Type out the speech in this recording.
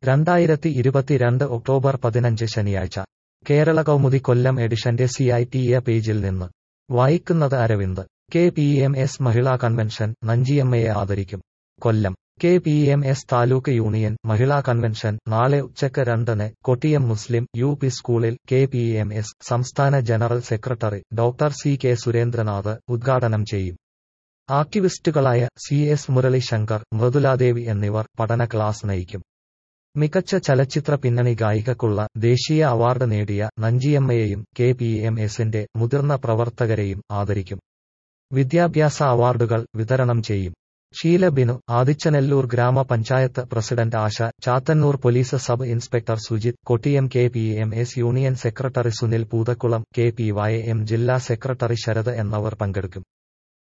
രണ്ടായിരത്തി ഇരുപത്തിരണ്ട് ഒക്ടോബർ പതിനഞ്ച് ശനിയാഴ്ച കേരള കൗമുദി കൊല്ലം എഡിഷന്റെ സി ഐ ടി എ പേജിൽ നിന്ന് വായിക്കുന്നത് Aravind K P M S മഹിളാ കൺവെൻഷൻ നഞ്ചിയമ്മയെ ആദരിക്കും Kollam K P M S taluk union മഹിളാ കൺവെൻഷൻ നാളെ ഉച്ചയ്ക്ക് രണ്ടിന് കൊട്ടിയം മുസ്ലിം യു പി സ്കൂളിൽ കെ പി എം എസ് സംസ്ഥാന general secretary doctor C K Surendranath ഉദ്ഘാടനം ചെയ്യും ആക്ടിവിസ്റ്റുകളായ സി എസ് മുരളി ശങ്കർ മൃദുലാദേവി എന്നിവർ പഠന ക്ലാസ് നയിക്കും മികച്ച ചലച്ചിത്ര പിന്നണി ഗായികക്കുള്ള ദേശീയ അവാർഡ് നേടിയ നഞ്ചിയമ്മയെയും കെ പി എം എസിന്റെ മുതിർന്ന പ്രവർത്തകരെയും ആദരിക്കും വിദ്യാഭ്യാസ അവാർഡുകൾ വിതരണം ചെയ്യും ഷീല ബിനു ആദിച്ചനെല്ലൂർ ഗ്രാമപഞ്ചായത്ത് president Asha Chathannoor police sub inspector Sujith Kottiyam K P M S union secretary Sunil Poothakkulam K P Y M ജില്ലാ സെക്രട്ടറി ശരത് എന്നിവർ പങ്കെടുക്കും